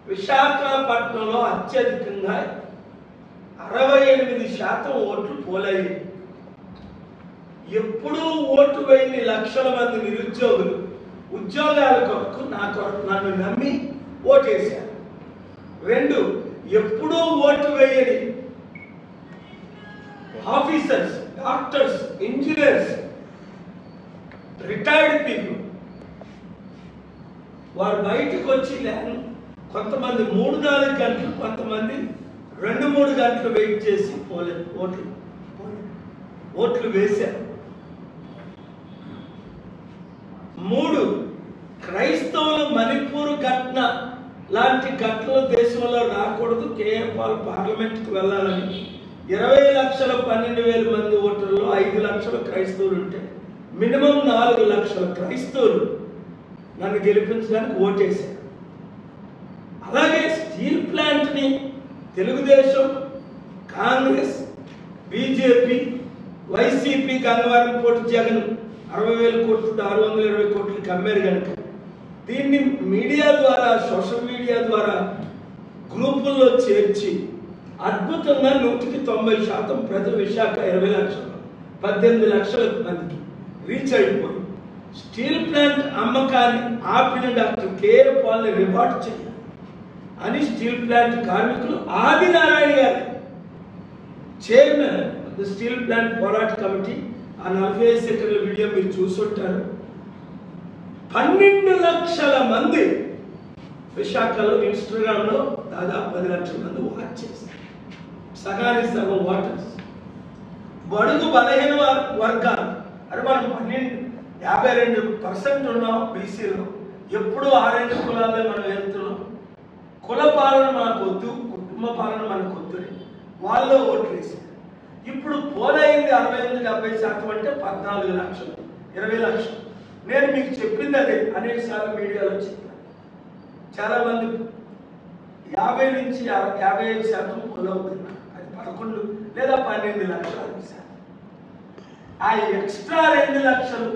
విశాఖపట్నంలో అత్యధికంగా అరవై ఎనిమిది శాతం ఓట్లు పోలయ్యాయి ఎప్పుడూ ఓటు వేయని లక్షల మంది నిరుద్యోగులు ఉద్యోగాల కొరకు నా కొరకు నన్ను నమ్మి ఓటేశారు రెండు ఎప్పుడూ ఓటు వేయని officers doctors engineers retired people వారు బయటకు వచ్చి లేను కొంతమంది మూడు నాలుగు గంటలు కొంతమంది రెండు మూడు గంటలు వెయిట్ చేసి పోలే ఓట్లు పోలే- ఓట్లు వేశారు మూడు క్రైస్తవులు మణిపూర్ ఘటన లాంటి ఘటనలు దేశంలో రాకూడదు కేఏ పాల్ పార్లమెంట్కి వెళ్ళాలని ఇరవై లక్షల పన్నెండు వేల మంది ఓటర్లు ఐదు లక్షల క్రైస్తవులు ఉంటే మినిమం నాలుగు లక్షల క్రైస్తవులు నన్ను గెలిపించడానికి ఓటేశారు అలాగే స్టీల్ ప్లాంట్ని Telugu Desam Congress BJP YCP Gangavaram కోటి జగన్ అరవై వేల కోట్లు ఆరు వందల ఇరవై కోట్లకి అమ్మారు కనుక దీన్ని మీడియా ద్వారా సోషల్ మీడియా ద్వారా గ్రూపుల్లో చేర్చి అద్భుతంగా నూటికి తొంభై శాతం ప్రజలు విశాఖ ఇరవై లక్షలు పద్దెనిమిది లక్షల మందికి రీచ్ అయిపోయి స్టీల్ ప్లాంట్ అమ్మకాన్ని ఆపిన డాక్టర్ కేఏ పాల్ని రివార్డ్ చేయాలి అని స్టీల్ ప్లాంట్ కార్మికులు Adinarayana garu chairman the steel plant పోరాట కమిటీ ఆ నలభై ఐదు సెకండ్ల వీడియో మీరు చూసుంటారు పన్నెండు లక్షల మంది విశాఖలో ఇన్స్టాగ్రామ్లో దాదాపు పది లక్షల మంది వాచ్ చేశారు సగానికి సగం వాటర్స్ బడుగు బలహీన వర్- వర్గాలు అరే మనం పన్నెండు యాభై రెండు పర్సెంట్ ఉన్నాం బీసీలో ఎప్పుడు ఆ రెండు కులాలే మనం వెళ్తున్నాం కుల పాలన మనకు వద్దు కుటుంబ పాలన మనకు వద్దు అని వాళ్ళు ఓట్లు వేశారు ఇప్పుడు పోలైంది అరవై ఎనిమిది డెబ్బై శాతం అంటే పద్నాలుగు లక్షలు ఇరవై లక్షలు నేను మీకు చెప్పింది అదే అనేక సార్లు మీడియాలో చెప్పాను చాలా మంది యాభై నుంచి యా- యాభై ఐదు శాతం పోలవుతున్నారు అది పదకొండు లేదా పన్నెండు లక్షలు అరవై శాతం ఆ ఎక్స్ట్రా రెండు లక్షలు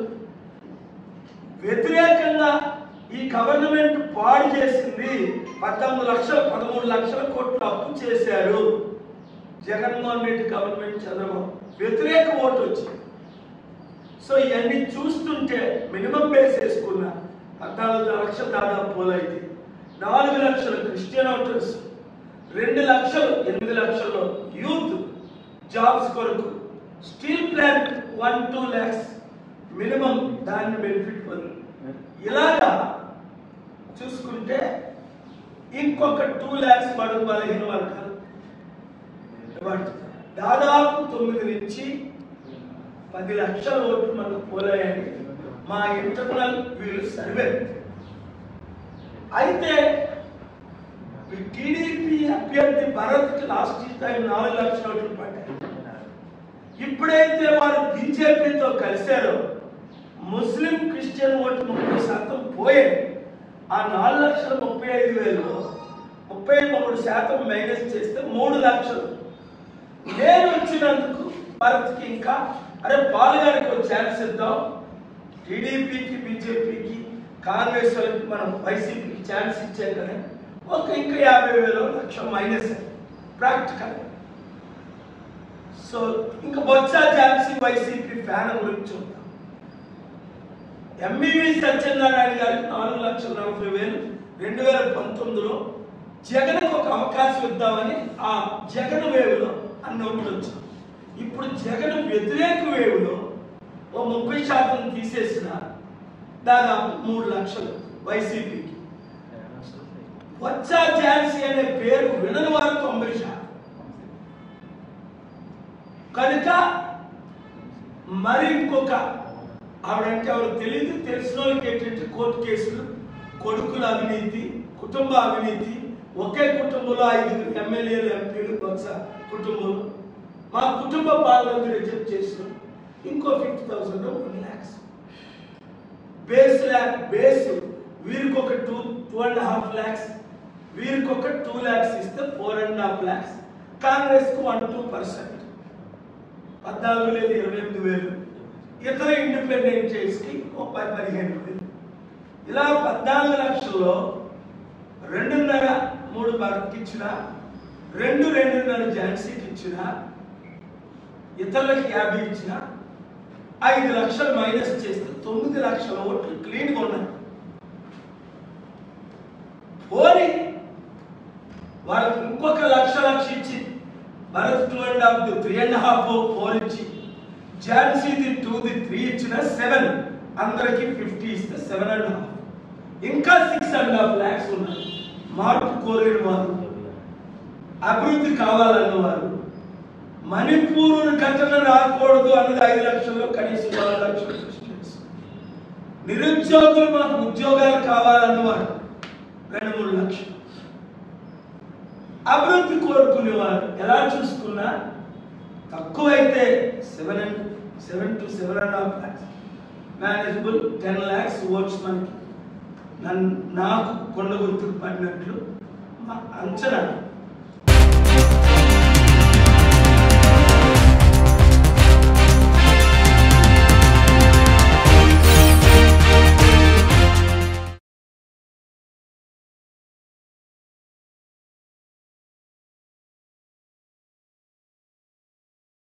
వ్యతిరేకంగా ఈ గవర్నమెంట్ పాడు చేసింది పద్దెనిమిది లక్షలు పదమూడు లక్షల కోట్లు అప్పు చేశారు జగన్మోహన్ రెడ్డి గవర్నమెంట్ చంద్రబాబు వ్యతిరేక ఓటు వచ్చింది సో ఇవన్నీ చూస్తుంటే మినిమం బేస్ వేసుకున్న పద్నాలుగు లక్షలు దాదాపు పోలైతే నాలుగు లక్షలు క్రిస్టియన్ ఓటర్స్ రెండు లక్షలు ఎనిమిది లక్షల్లో యూత్ జాబ్స్ కొరకు steel plant one two lakhs minimum దాన్ని బెనిఫిట్ పొంది ఇలాగా చూసుకుంటే ఇంకొక టూ ల్యాక్స్ బడుగు బలహీన వర్గాలు ఇవ్వండి. దాదాపు తొమ్మిది నుంచి పది లక్షల ఓట్లు మనకు పోలాయని మా ఇంటర్నల్ వీళ్ళు సర్వే అయితే ఈ టీడీపీ అభ్యర్థి భరత్కి లాస్ట్ టైం నాలుగు లక్షల ఓట్లు పడ్డాయి ఇప్పుడైతే వారు బీజేపీతో కలిశారో ముస్లిం క్రిస్టియన్ ఓటు ముప్పై శాతం పోయాయి ఆ నాలుగు లక్షల ముప్పై ఐదు వేలు ముప్పై మూడు శాతం మైనస్ చేస్తే మూడు లక్షలు నేను వచ్చినందుకు భారత్కి ఇంకా అరే పాల్ గారికి ఒక ఛాన్స్ ఇద్దాం టీడీపీకి బీజేపీకి కాంగ్రెస్ వాళ్ళకి మనం వైసీపీకి ఛాన్స్ ఇచ్చాం కదా ఒక ఇంకా యాభై వేలు లక్ష మైనస్ ప్రాక్టికల్ సో ఇంకా బొత్స ఝాన్సీ వైసీపీ ఫ్యాన్ గురించి చూద్దాం ఎంబీవీ సత్యనారాయణ గారికి నాలుగు లక్షల నలభై వేలు రెండు వేల పంతొమ్మిదిలో జగన్కు ఒక అవకాశం ఇద్దామని ఆ జగన్ వేవులో అన్ని ఓట్లు వచ్చాయి ఇప్పుడు జగన్ వ్యతిరేక వేవులో ఓ ముప్పై శాతం తీసేసిన దాదాపు మూడు లక్షలు వైసీపీకి వచ్చా ఝాన్సీ అనే పేరు వినని వారు తొంభై శాతం కనుక మరి ఇంకొక ఆవిడంటే ఎవరికి తెలియదు తెలిసిన వాళ్ళకి ఏంటంటే కోర్టు కేసులు కొడుకుల అవినీతి కుటుంబ అవినీతి ఒకే కుటుంబంలో ఐదుగురు ఎమ్మెల్యేలు ఎంపీలు బొత్స కుటుంబంలో మా కుటుంబ పాలన రిజెక్ట్ చేసిన ఇంకో fifty thousand one lakhs base lakh base వీరికి ఒక two two and half lakhs వీరికి ఒక టూ ల్యాక్స్ ఇస్తే four and half lakhs Congress కు వన్ టూ పర్సెంట్ పద్నాలుగు లేదు ఇరవై ఎనిమిది వేలు ఇతర ఇండిపెండెంట్ కి ఒక పది పదిహేను వేలు ఇలా పద్నాలుగు లక్షల్లో రెండున్నర మూడు భారత్కి ఇచ్చిన రెండు రెండున్నర ఝాన్సీకి ఇచ్చిన ఇతరులకు యాభై ఇచ్చిన ఐదు లక్షలు మైనస్ చేస్తే తొమ్మిది లక్షల ఓట్లు క్లీన్గా ఉన్నాయి పోనీ వాళ్ళకి ఇంకొక లక్ష లక్ష ఇచ్చి Bharat two and half three and half four ఇచ్చి ఝాన్సీది టూది త్రీ ఇచ్చిన సెవెన్ అందరికి ఫిఫ్టీ ఇస్తే సెవెన్ అండ్ హాఫ్ ఇంకా సిక్స్ అండ్ హాఫ్ ల్యాక్స్ ఉన్నాయి మార్పు కోరిన వారు అభివృద్ధి కావాలన్న వారు మణిపూర్ ఘటన రాకూడదు అన్నది ఐదు లక్షల్లో కనీసం నాలుగు లక్షలు క్రిస్టియన్స్ నిరుద్యోగులు మాకు ఉద్యోగాలు కావాలన్నవారు రెండు మూడు లక్షలు అభివృద్ధి కోరుకునేవారు ఎలా చూసుకున్నా తక్కువైతే seven and seven to seven and half lakhs manageable ten lakhs votes మనకి నన్ను నాకు కొండ గుర్తుకు పడినట్లు మా అంచనా